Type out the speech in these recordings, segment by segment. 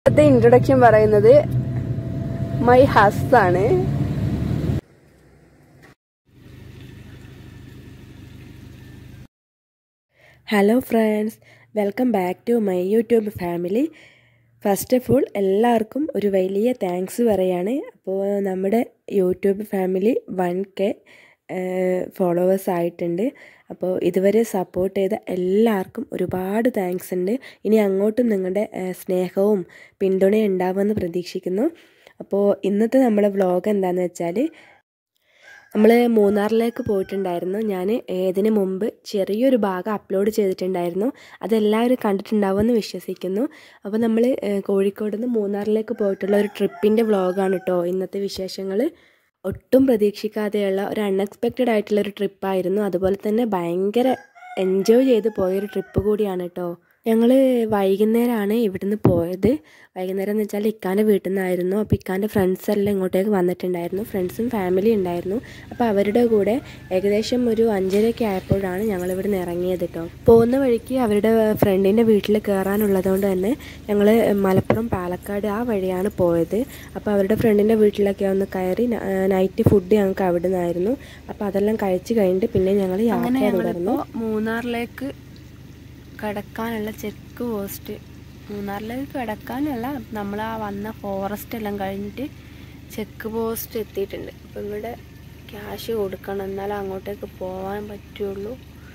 ഇന്നത്തെ ഇൻട്രൊഡക്ഷൻ പറയുന്നത് my hus ആണ് hello friends welcome back to my YouTube family first of all എല്ലാവർക്കും ഒരു വലിയ താങ്ക്സ് പറയാണ് അപ്പോൾ നമ്മുടെ YouTube family one K followers ആയിട്ടുണ്ട് അപ്പോൾ ഇതുവരെ സപ്പോർട്ട് ചെയ്ത എല്ലാവർക്കും ഒരുപാട് താങ്ക്സ് ഉണ്ട് ഇനി അങ്ങോട്ടും നിങ്ങളുടെ ഏഹ്, സ്നേഹവും പിന്തുണയും ഉണ്ടാവുമെന്ന് പ്രതീക്ഷിക്കുന്നു അപ്പോൾ ഇന്നത്തെ നമ്മുടെ വ്ളോഗ് എന്താണെന്ന് വെച്ചാൽ നമ്മൾ മൂന്നാറിലേക്ക് പോയിട്ടുണ്ടായിരുന്നു ഞാൻ ഇതിന് മുമ്പ് ചെറിയൊരു ഭാഗം അപ്ലോഡ് ചെയ്തിട്ടുണ്ടായിരുന്നു അതെല്ലാവരും കണ്ടിട്ടുണ്ടാവുമെന്ന് വിശ്വസിക്കുന്നു അപ്പോൾ നമ്മൾ കോഴിക്കോട് നിന്ന് മൂന്നാറിലേക്ക് പോയിട്ടുള്ള ഒരു ട്രിപ്പിൻ്റെ വ്ളോഗാണ് കേട്ടോ ഇന്നത്തെ വിശേഷങ്ങൾ ഒട്ടും പ്രതീക്ഷിക്കാതെയുള്ള ഒരു അൺഎക്സ്പെക്റ്റഡ് ആയിട്ടുള്ള ഒരു ട്രിപ്പായിരുന്നു അതുപോലെ തന്നെ ഭയങ്കര എൻജോയ് ചെയ്ത് പോയൊരു ട്രിപ്പ് കൂടിയാണ് കേട്ടോ ഞങ്ങൾ വൈകുന്നേരമാണ് ഇവിടുന്ന് പോയത് വൈകുന്നേരം എന്ന് വെച്ചാൽ ഇക്കാൻ്റെ വീട്ടിൽ നിന്നായിരുന്നു അപ്പോൾ ഇക്കാൻ്റെ ഫ്രണ്ട്സ് എല്ലാം ഇങ്ങോട്ടേക്ക് വന്നിട്ടുണ്ടായിരുന്നു ഫ്രണ്ട്സും ഫാമിലി ഉണ്ടായിരുന്നു അപ്പോൾ അവരുടെ കൂടെ ഏകദേശം ഒരു അഞ്ചരയൊക്കെ ആയപ്പോഴാണ് ഞങ്ങൾ ഇവിടുന്ന് ഇറങ്ങിയത് കേട്ടോ പോകുന്ന വഴിക്ക് അവരുടെ ഫ്രണ്ടിൻ്റെ വീട്ടിൽ കയറാനുള്ളതുകൊണ്ട് തന്നെ ഞങ്ങൾ മലപ്പുറം പാലക്കാട് ആ വഴിയാണ് പോയത് അപ്പോൾ അവരുടെ ഫ്രണ്ടിൻ്റെ വീട്ടിലൊക്കെ ഒന്ന് കയറി നൈറ്റ് ഫുഡ് ഞങ്ങൾക്ക് അവിടെ നിന്നായിരുന്നു അപ്പോൾ അതെല്ലാം കഴിച്ച് കഴിഞ്ഞിട്ട് പിന്നെ ഞങ്ങൾ അങ്ങനെ യാത്ര തുടർന്നു ഞങ്ങളിപ്പോൾ മൂന്നാറിലേക്ക് കടക്കാനുള്ള ചെക്ക് പോസ്റ്റ് മൂന്നാറിലേക്ക് കടക്കാനല്ല നമ്മൾ ആ വന്ന ഫോറസ്റ്റ് എല്ലാം കഴിഞ്ഞിട്ട് ചെക്ക് പോസ്റ്റ് എത്തിയിട്ടുണ്ട് അപ്പോൾ ഇവിടെ ക്യാഷ് കൊടുക്കണം എന്നാലേ അങ്ങോട്ടേക്ക് പോകാൻ പറ്റുള്ളൂ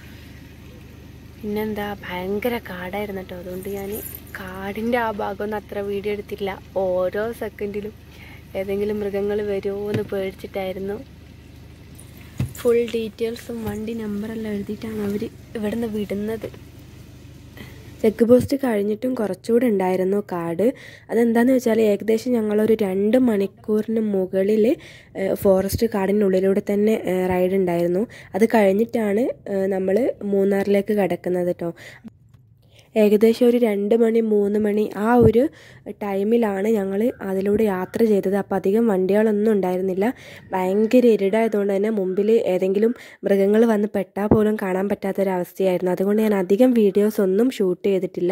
പിന്നെന്താ ഭയങ്കര കാടായിരുന്നു കേട്ടോ അതുകൊണ്ട് ഞാൻ കാടിൻ്റെ ആ ഭാഗമൊന്നും അത്ര വീഡിയോ എടുത്തില്ല ഓരോ സെക്കൻഡിലും ഏതെങ്കിലും മൃഗങ്ങൾ വരുമോ എന്ന് പേടിച്ചിട്ടായിരുന്നു ഫുൾ ഡീറ്റെയിൽസും വണ്ടി നമ്പറെല്ലാം എഴുതിയിട്ടാണ് അവർ ഇവിടുന്ന് വിടുന്നത് ചെക്ക് പോസ്റ്റ് കഴിഞ്ഞിട്ടും കുറച്ചുകൂടെ ഉണ്ടായിരുന്നു കാട് അതെന്താന്ന് വെച്ചാൽ ഏകദേശം ഞങ്ങളൊരു രണ്ട് മണിക്കൂറിന് മുകളിൽ ഫോറസ്റ്റ് കാടിനുള്ളിലൂടെ തന്നെ റൈഡ് ഉണ്ടായിരുന്നു അത് കഴിഞ്ഞിട്ടാണ് നമ്മൾ മൂന്നാറിലേക്ക് കിടക്കുന്നത് കേട്ടോ ഏകദേശം ഒരു രണ്ട് മണി മൂന്ന് മണി ആ ഒരു ടൈമിലാണ് ഞങ്ങൾ അതിലൂടെ യാത്ര ചെയ്തത് അപ്പോൾ അധികം വണ്ടികളൊന്നും ഉണ്ടായിരുന്നില്ല ഭയങ്കര ഇരുടായതുകൊണ്ട് തന്നെ മുമ്പിൽ ഏതെങ്കിലും മൃഗങ്ങൾ വന്ന് പെട്ടാൽ പോലും കാണാൻ പറ്റാത്തൊരവസ്ഥയായിരുന്നു അതുകൊണ്ട് ഞാൻ അധികം വീഡിയോസ് ഒന്നും ഷൂട്ട് ചെയ്തിട്ടില്ല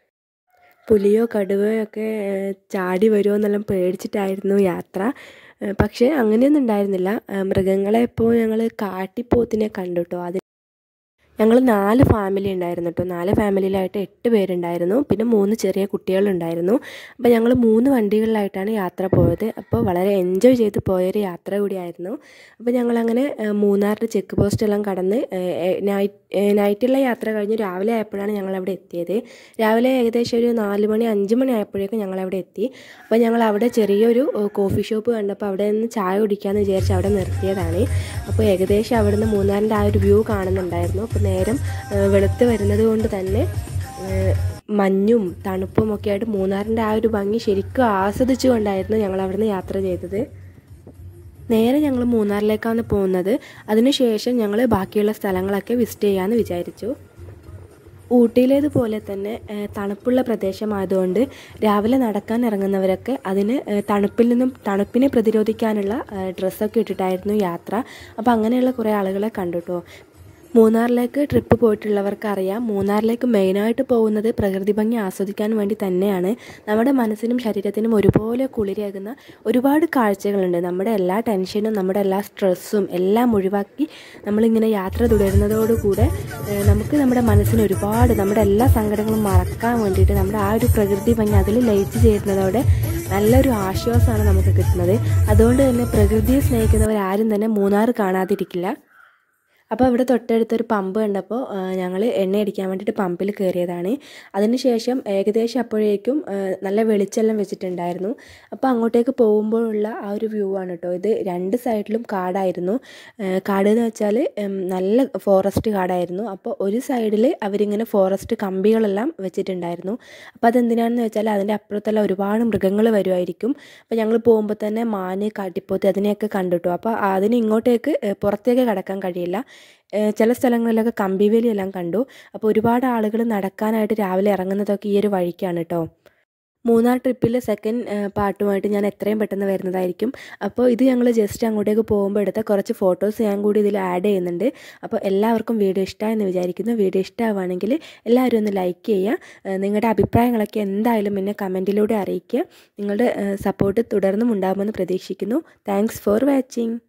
പുലിയോ കടുവയോ ഒക്കെ ഏഹ്, ചാടി വരുമോ എന്നെല്ലാം പേടിച്ചിട്ടായിരുന്നു യാത്ര ഏഹ്, പക്ഷേ അങ്ങനെയൊന്നും ഉണ്ടായിരുന്നില്ല ഏഹ്, മൃഗങ്ങളെ ഇപ്പോൾ ഞങ്ങൾ കാട്ടിപ്പോത്തിനെ കണ്ടു കേട്ടോ അത് ഞങ്ങൾ നാല് ഫാമിലി ഉണ്ടായിരുന്നു കേട്ടോ നാല് ഫാമിലിയിലായിട്ട് എട്ട് പേരുണ്ടായിരുന്നു പിന്നെ മൂന്ന് ചെറിയ കുട്ടികളുണ്ടായിരുന്നു അപ്പോൾ ഞങ്ങൾ മൂന്ന് വണ്ടികളിലായിട്ടാണ് യാത്ര പോയത് അപ്പോൾ വളരെ എൻജോയ് ചെയ്ത് പോയൊരു യാത്ര കൂടിയായിരുന്നു അപ്പോൾ ഞങ്ങളങ്ങനെ ഏഹ്, മൂന്നാറിൻ്റെ ചെക്ക് പോസ്റ്റ് എല്ലാം കടന്ന് നൈറ്റ് നൈറ്റുള്ള യാത്ര കഴിഞ്ഞ് രാവിലെ ആയപ്പോഴാണ് ഞങ്ങൾ അവിടെ എത്തിയത് രാവിലെ ഏകദേശം ഒരു നാല് മണി അഞ്ച് മണി ആയപ്പോഴേക്കും ഞങ്ങൾ അവിടെ എത്തി അപ്പോൾ ഞങ്ങൾ അവിടെ ചെറിയൊരു ഏഹ്, കോഫി ഷോപ്പ് കണ്ടപ്പോൾ അവിടെ നിന്ന് ചായ കുടിക്കാമെന്ന് വിചാരിച്ച് അവിടെ നിർത്തിയതാണ് അപ്പോൾ ഏകദേശം അവിടുന്ന് മൂന്നാറിൻ്റെ ആ ഒരു വ്യൂ കാണുന്നുണ്ടായിരുന്നു അപ്പോൾ നേരം ഏഹ്, വെളുത്ത് വരുന്നത് കൊണ്ട് തന്നെ ഏഹ്, മഞ്ഞും തണുപ്പും ഒക്കെ ആയിട്ട് മൂന്നാറിൻ്റെ ആ ഒരു ഭംഗി ശരിക്കും ആസ്വദിച്ചുകൊണ്ടായിരുന്നു ഞങ്ങൾ അവിടുന്ന് യാത്ര ചെയ്തത് നേരെ ഞങ്ങൾ മൂന്നാറിലേക്കാണ് പോകുന്നത് അതിനുശേഷം ഞങ്ങൾ ബാക്കിയുള്ള സ്ഥലങ്ങളൊക്കെ വിസിറ്റ് ചെയ്യാമെന്ന് വിചാരിച്ചു ഊട്ടിയിലേതുപോലെ തന്നെ ഏഹ്, തണുപ്പുള്ള പ്രദേശമായതുകൊണ്ട് രാവിലെ നടക്കാൻ ഇറങ്ങുന്നവരൊക്കെ അതിന് ഏഹ്, തണുപ്പിൽ നിന്നും തണുപ്പിനെ പ്രതിരോധിക്കാനുള്ള ഏഹ്, ഡ്രസ്സൊക്കെ ഇട്ടിട്ടായിരുന്നു യാത്ര അപ്പോൾ അങ്ങനെയുള്ള കുറേ ആളുകളെ കണ്ടു കേട്ടോ മൂന്നാറിലേക്ക് ട്രിപ്പ് പോയിട്ടുള്ളവർക്ക് അറിയാം മൂന്നാറിലേക്ക് മെയിനായിട്ട് പോകുന്നത് പ്രകൃതി ഭംഗി ആസ്വദിക്കാൻ വേണ്ടി തന്നെയാണ് നമ്മുടെ മനസ്സിനും ശരീരത്തിനും ഒരുപോലെ കുളിരേകുന്ന ഒരുപാട് കാഴ്ചകളുണ്ട് നമ്മുടെ എല്ലാ ടെൻഷനും നമ്മുടെ എല്ലാ സ്ട്രെസ്സും എല്ലാം ഒഴിവാക്കി നമ്മളിങ്ങനെ യാത്ര തുടരുന്നതോടുകൂടെ ഏഹ്, നമുക്ക് നമ്മുടെ മനസ്സിന് ഒരുപാട് നമ്മുടെ എല്ലാ സങ്കടങ്ങളും മറക്കാൻ വേണ്ടിയിട്ട് നമ്മുടെ ആ ഒരു പ്രകൃതി ഭംഗി അതിൽ ലയിച്ച് ചേരുന്നതോടെ നല്ലൊരു ആശ്വാസമാണ് നമുക്ക് കിട്ടുന്നത് അതുകൊണ്ട് തന്നെ പ്രകൃതിയെ സ്നേഹിക്കുന്നവരാരും തന്നെ മൂന്നാർ കാണാതിരിക്കില്ല അപ്പോൾ ഇവിടെ തൊട്ടടുത്തൊരു പമ്പ് കണ്ടപ്പോൾ ഞങ്ങൾ എണ്ണ അടിക്കാൻ വേണ്ടിയിട്ട് പമ്പിൽ കയറിയതാണ് അതിനുശേഷം ഏകദേശം അപ്പോഴേക്കും ആ, നല്ല വെളിച്ചെല്ലാം വെച്ചിട്ടുണ്ടായിരുന്നു അപ്പോൾ അങ്ങോട്ടേക്ക് പോകുമ്പോഴുള്ള ആ ഒരു വ്യൂ ആണ് കേട്ടോ ഇത് രണ്ട് സൈഡിലും കാടായിരുന്നു ആ, കാട് എന്ന് വെച്ചാൽ ഉം, നല്ല ഫോറസ്റ്റ് കാടായിരുന്നു അപ്പോൾ ഒരു സൈഡിൽ അവരിങ്ങനെ ഫോറസ്റ്റ് കമ്പികളെല്ലാം വെച്ചിട്ടുണ്ടായിരുന്നു അപ്പോൾ അതെന്തിനാണെന്ന് വെച്ചാൽ അതിൻ്റെ അപ്പുറത്തെല്ലാം ഒരുപാട് മൃഗങ്ങൾ വരുമായിരിക്കും അപ്പോൾ ഞങ്ങൾ പോകുമ്പോൾ തന്നെ മാന് കാട്ടിപ്പോത്ത് അതിനെയൊക്കെ കണ്ടിട്ടു അപ്പോൾ അതിന് ഇങ്ങോട്ടേക്ക് ഏ, പുറത്തേക്ക് കടക്കാൻ കഴിയില്ല ഏ, ചില സ്ഥലങ്ങളിലൊക്കെ കമ്പിവേലിയെല്ലാം കണ്ടു അപ്പോൾ ഒരുപാട് ആളുകൾ നടക്കാനായിട്ട് രാവിലെ ഇറങ്ങുന്നതൊക്കെ ഈ ഒരു വഴിക്കാണ് കേട്ടോ മൂന്നാർ ട്രിപ്പിൽ സെക്കൻഡ് പാർട്ടുമായിട്ട് ഞാൻ എത്രയും പെട്ടെന്ന് വരുന്നതായിരിക്കും അപ്പോൾ ഇത് ഞങ്ങൾ ജസ്റ്റ് അങ്ങോട്ടേക്ക് പോകുമ്പോൾ എടുത്ത കുറച്ച് ഫോട്ടോസ് ഞാൻ കൂടി ഇതിൽ ആഡ് ചെയ്യുന്നുണ്ട് അപ്പോൾ എല്ലാവർക്കും വീഡിയോ ഇഷ്ടമായെന്ന് വിചാരിക്കുന്നു വീഡിയോ ഇഷ്ടമാവുകയാണെങ്കിൽ എല്ലാവരും ഒന്ന് ലൈക്ക് ചെയ്യുക നിങ്ങളുടെ അഭിപ്രായങ്ങളൊക്കെ എന്തായാലും എന്നെ കമൻറ്റിലൂടെ അറിയിക്കുക നിങ്ങളുടെ സപ്പോർട്ട് തുടർന്നും ഉണ്ടാകുമെന്ന് പ്രതീക്ഷിക്കുന്നു താങ്ക്സ് ഫോർ വാച്ചിങ്